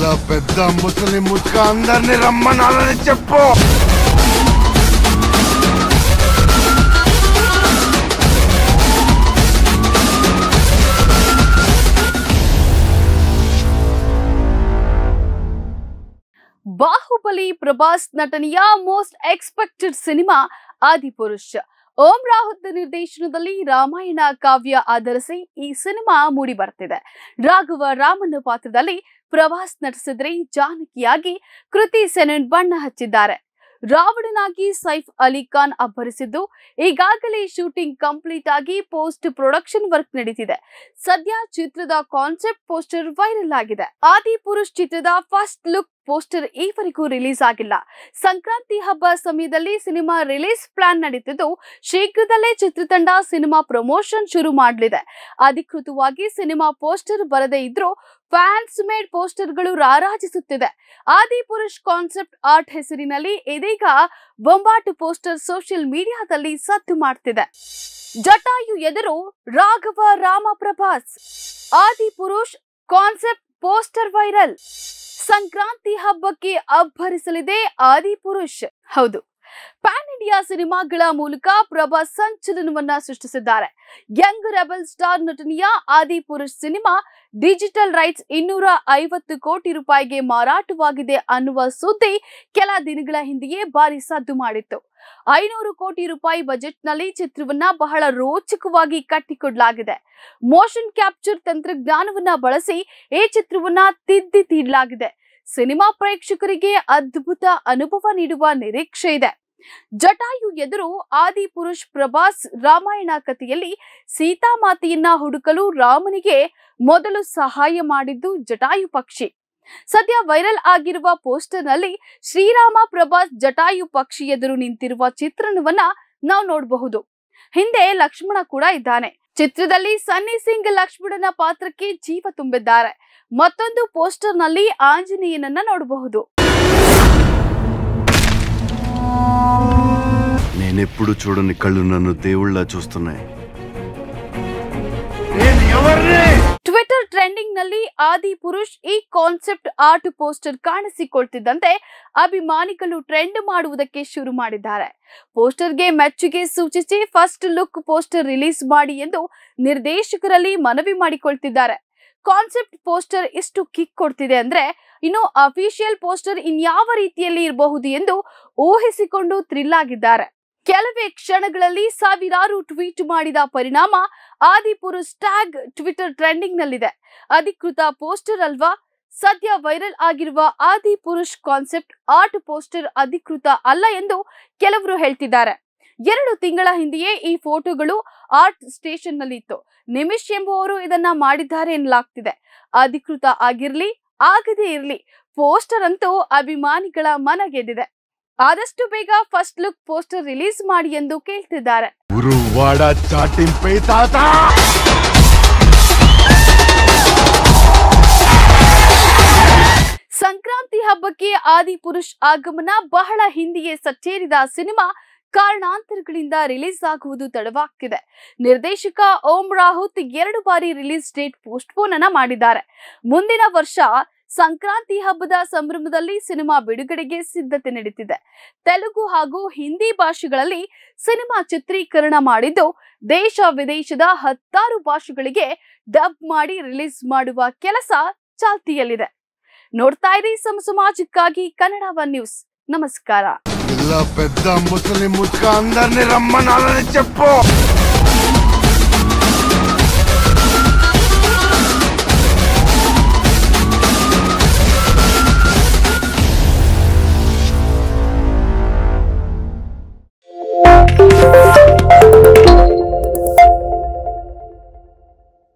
ఇలా పెద్ద ముసలి ముసుక అందరిని రమ్మనాలని చెప్పు ಬಾಹುಬಲಿ ಪ್ರಭಾಸ್ ನಟನೆಯ most expected cinema Adipurush Om Raut ನಿರ್ದೇಶನದಲ್ಲಿ ರಾಮಾಯಣ ಕಾವ್ಯ ಆಧರಿಸಿ ಈ ಸಿನಿಮಾ ಮೂಡಿ ಬರ್ತಿದೆ ರಾಘವ ರಾಮನ ಪಾತ್ರದಲ್ಲಿ ಪ್ರಭಾಸ್ ನಟಿಸಿದ್ರೆ ಜಾನಕಿಯಾಗಿ ಕೃತಿ ಸೆನೆನ್ ಬಣ್ಣ ಹಚ್ಚಿದ್ದಾರೆ ರಾವಣನಾಗಿ ಸೈಫ್ ಅಲಿ ಖಾನ್ ಅಬ್ಬರಿಸಿದ್ದು ಈಗಾಗಲೇ ಶೂಟಿಂಗ್ ಕಂಪ್ಲೀಟ್ ಆಗಿ ಪೋಸ್ಟ್ ಪ್ರೊಡಕ್ಷನ್ ವರ್ಕ್ ನಡೀತಿದೆ ಸದ್ಯ ಚಿತ್ರದ ಕಾನ್ಸೆಪ್ಟ್ ಪೋಸ್ಟರ್ ವೈರಲ್ ಆಗಿದೆ ಆದಿ ಪುರುಷ್ ಚಿತ್ರದ ಫಸ್ಟ್ ಲುಕ್ ಪೋಸ್ಟರ್ ಈವರೆಗೂ ರಿಲೀಸ್ ಆಗಿಲ್ಲ ಸಂಕ್ರಾಂತಿ ಹಬ್ಬ ಸಮಯದಲ್ಲಿ ಸಿನಿಮಾ ರಿಲೀಸ್ ಪ್ಲಾನ್ ನಡೀತಿದ್ದು ಶೀಘ್ರದಲ್ಲೇ ಚಿತ್ರತಂಡ ಸಿನಿಮಾ ಪ್ರಮೋಷನ್ ಶುರು ಮಾಡಲಿದೆ ಅಧಿಕೃತವಾಗಿ ಸಿನಿಮಾ ಪೋಸ್ಟರ್ ಬರದೇ ಇದ್ರೂ ಫ್ಯಾನ್ಸ್ ಮೇಡ್ ಪೋಸ್ಟರ್ಗಳು ರಾರಾಜಿಸುತ್ತಿದೆ ಆದಿ ಪುರುಷ್ ಕಾನ್ಸೆಪ್ಟ್ ಆರ್ಟ್ ಹೆಸರಿನಲ್ಲಿ ಇದೀಗ ಬೊಂಬಾಟು ಪೋಸ್ಟರ್ ಸೋಷಿಯಲ್ ಮೀಡಿಯಾದಲ್ಲಿ ಸದ್ದು ಮಾಡ್ತಿದೆ ಜಟಾಯು ಎದುರು Raghava Rama Prabhas Adipurush concept poster viral Sankranti ಹಬ್ಬಕ್ಕೆ ಅಬ್ಬರಿಸಲಿದೆ ಆದಿ ಪುರುಷ್ ಹೌದು ಪ್ಯಾನ್ ಇಂಡಿಯಾ ಸಿನಿಮಾಗಳ ಮೂಲಕ ಪ್ರಭಾಸ್ ಸಂಚಲನವನ್ನ ಸೃಷ್ಟಿಸಿದ್ದಾರೆ ಯಂಗ್ ರೆಬಲ್ ಸ್ಟಾರ್ ನಟನೆಯ ಆದಿ ಪುರುಷ್ ಸಿನಿಮಾ ಡಿಜಿಟಲ್ ರೈಟ್ಸ್ ಇನ್ನೂರ ಐವತ್ತು ಕೋಟಿ ರೂಪಾಯಿಗೆ ಮಾರಾಟವಾಗಿದೆ ಅನ್ನುವ ಸುದ್ದಿ ಕೆಲ ದಿನಗಳ ಹಿಂದೆಯೇ ಭಾರಿ ಸದ್ದು ಮಾಡಿತ್ತು ಐನೂರು ಕೋಟಿ ರೂಪಾಯಿ ಬಜೆಟ್ನಲ್ಲಿ ಚಿತ್ರವನ್ನ ಬಹಳ ರೋಚಕವಾಗಿ ಕಟ್ಟಿಕೊಡಲಾಗಿದೆ ಮೋಷನ್ ಕ್ಯಾಪ್ಚರ್ ತಂತ್ರಜ್ಞಾನವನ್ನ ಬಳಸಿ ಈ ಚಿತ್ರವನ್ನ ತಿದ್ದಿ ತೀಡಲಾಗಿದೆ ಸಿನಿಮಾ ಪ್ರೇಕ್ಷಕರಿಗೆ ಅದ್ಭುತ ಅನುಭವ ನೀಡುವ ನಿರೀಕ್ಷೆ ಇದೆ ಜಟಾಯು ಎದುರು ಆದಿ ಪುರುಷ್ ಪ್ರಭಾಸ್ ರಾಮಾಯಣ ಕಥೆಯಲ್ಲಿ ಸೀತಾಮಾತೆಯನ್ನ ಹುಡುಕಲು ರಾಮನಿಗೆ ಮೊದಲು ಸಹಾಯ ಮಾಡಿದ್ದು ಜಟಾಯು ಪಕ್ಷಿ ಸದ್ಯ ವೈರಲ್ ಆಗಿರುವ ಪೋಸ್ಟರ್ನಲ್ಲಿ ಶ್ರೀರಾಮ ಪ್ರಭಾಸ್ ಜಟಾಯು ಪಕ್ಷಿ ಎದುರು ನಿಂತಿರುವ ಚಿತ್ರಣವನ್ನ ನಾವು ನೋಡಬಹುದು ಹಿಂದೆ ಲಕ್ಷ್ಮಣ ಕೂಡ ಇದ್ದಾನೆ ಚಿತ್ರದಲ್ಲಿ ಸನ್ನಿ ಸಿಂಗ್ ಲಕ್ಷ್ಮಣನ ಪಾತ್ರಕ್ಕೆ ಜೀವ ತುಂಬಿದ್ದಾರೆ ಮತ್ತೊಂದು ಪೋಸ್ಟರ್ನಲ್ಲಿ ಆಂಜನೇಯನನ್ನ ನೋಡಬಹುದು నేనెప్పుడు చూడని కళ్ళు నన్ను దేవుళ్ళ చూస్తున్నాయి నేను ఎవరిని ಟ್ವಿಟರ್ ಟ್ರೆಂಡಿಂಗ್ ನಲ್ಲಿ ಆದಿ ಪುರುಷ್ ಈ ಕಾನ್ಸೆಪ್ಟ್ ಆರ್ಟ್ ಪೋಸ್ಟರ್ ಕಾಣಿಸಿಕೊಳ್ತಿದ್ದಂತೆ ಅಭಿಮಾನಿಗಳು ಟ್ರೆಂಡ್ ಮಾಡುವುದಕ್ಕೆ ಶುರು ಮಾಡಿದ್ದಾರೆ ಪೋಸ್ಟರ್ಗೆ ಮೆಚ್ಚುಗೆ ಸೂಚಿಸಿ ಫಸ್ಟ್ ಲುಕ್ ಪೋಸ್ಟರ್ ರಿಲೀಸ್ ಮಾಡಿ ಎಂದು ನಿರ್ದೇಶಕರಲ್ಲಿ ಮನವಿ ಮಾಡಿಕೊಳ್ತಿದ್ದಾರೆ ಕಾನ್ಸೆಪ್ಟ್ ಪೋಸ್ಟರ್ ಎಷ್ಟು ಕಿಕ್ ಕೊಡ್ತಿದೆ ಅಂದ್ರೆ ಇನ್ನು ಅಫಿಷಿಯಲ್ ಪೋಸ್ಟರ್ ಇನ್ಯಾವ ರೀತಿಯಲ್ಲಿ ಇರಬಹುದು ಎಂದು ಊಹಿಸಿಕೊಂಡು ಥ್ರಿಲ್ ಆಗಿದ್ದಾರೆ ಕೆಲವೇ ಕ್ಷಣಗಳಲ್ಲಿ ಸಾವಿರಾರು ಟ್ವೀಟ್ ಮಾಡಿದ ಪರಿಣಾಮ ಆದಿಪುರುಷ್ ಟ್ಯಾಗ್ ಟ್ವಿಟರ್ ಟ್ರೆಂಡಿಂಗ್ ನಲ್ಲಿದೆ ಅಧಿಕೃತ ಪೋಸ್ಟರ್ ಅಲ್ವಾ ಸದ್ಯ ವೈರಲ್ ಆಗಿರುವ ಆದಿ ಪುರುಷ್ ಕಾನ್ಸೆಪ್ಟ್ ಆರ್ಟ್ ಪೋಸ್ಟರ್ ಅಧಿಕೃತ ಅಲ್ಲ ಎಂದು ಕೆಲವರು ಹೇಳ್ತಿದ್ದಾರೆ ಎರಡು ತಿಂಗಳ ಹಿಂದೆಯೇ ಈ ಫೋಟೋಗಳು ಆರ್ಟ್ ಸ್ಟೇಷನ್ ನಲ್ಲಿ ಇತ್ತು ನಿಮಿಷ್ ಎಂಬುವವರು ಇದನ್ನ ಮಾಡಿದ್ದಾರೆ ಎನ್ನಲಾಗ್ತಿದೆ ಅಧಿಕೃತ ಆಗಿರ್ಲಿ ಆಗದೇ ಇರ್ಲಿ ಪೋಸ್ಟರ್ ಅಂತೂ ಅಭಿಮಾನಿಗಳ ಮನ ಗೆದ್ದಿದೆ ಆದಷ್ಟು ಬೇಗ ಫಸ್ಟ್ ಲುಕ್ ಪೋಸ್ಟರ್ ರಿಲೀಸ್ ಮಾಡಿ ಎಂದು ಕೇಳ್ತಿದ್ದಾರೆ గురువాడ చాటింపై తాత ಸಂಕ್ರಾಂತಿ ಹಬ್ಬಕ್ಕೆ ಆದಿ ಪುರುಷ್ ಆಗಮನ ಬಹಳ ಹಿಂದೆಯೇ ಸಚ್ಚೇರಿದ ಸಿನಿಮಾ ಕಾರಣಾಂತರಗಳಿಂದ ರಿಲೀಸ್ ಆಗುವುದು ತಡವಾಗ್ತಿದೆ ನಿರ್ದೇಶಕ ಓಂ ರಾಹುತ್ ಎರಡು ಬಾರಿ ರಿಲೀಸ್ ಡೇಟ್ ಪೋಸ್ಟ್ಪೋನ್ ಅನ್ನ ಮಾಡಿದ್ದಾರೆ ಮುಂದಿನ ವರ್ಷ ಸಂಕ್ರಾಂತಿ ಹಬ್ಬದ ಸಂಭ್ರಮದಲ್ಲಿ ಸಿನಿಮಾ ಬಿಡುಗಡೆಗೆ ಸಿದ್ಧತೆ ನಡೀತಿದೆ ತೆಲುಗು ಹಾಗೂ ಹಿಂದಿ ಭಾಷೆಗಳಲ್ಲಿ ಸಿನಿಮಾ ಚಿತ್ರೀಕರಣ ಮಾಡಿದ್ದು ದೇಶ ವಿದೇಶದ ಹತ್ತಾರು ಭಾಷೆಗಳಿಗೆ ಡಬ್ ಮಾಡಿ ರಿಲೀಸ್ ಮಾಡುವ ಕೆಲಸ ಚಾಲ್ತಿಯಲ್ಲಿದೆ ನೋಡ್ತಾ ಇರಿ ಸಮ ಸಮಾಜಕ್ಕಾಗಿ ಕನ್ನಡ ಒನ್ ನ್ಯೂಸ್ ನಮಸ್ಕಾರ ఇలా పెద్ద ముసలి ముసుక అందరిని రమ్మనాలని చెప్పు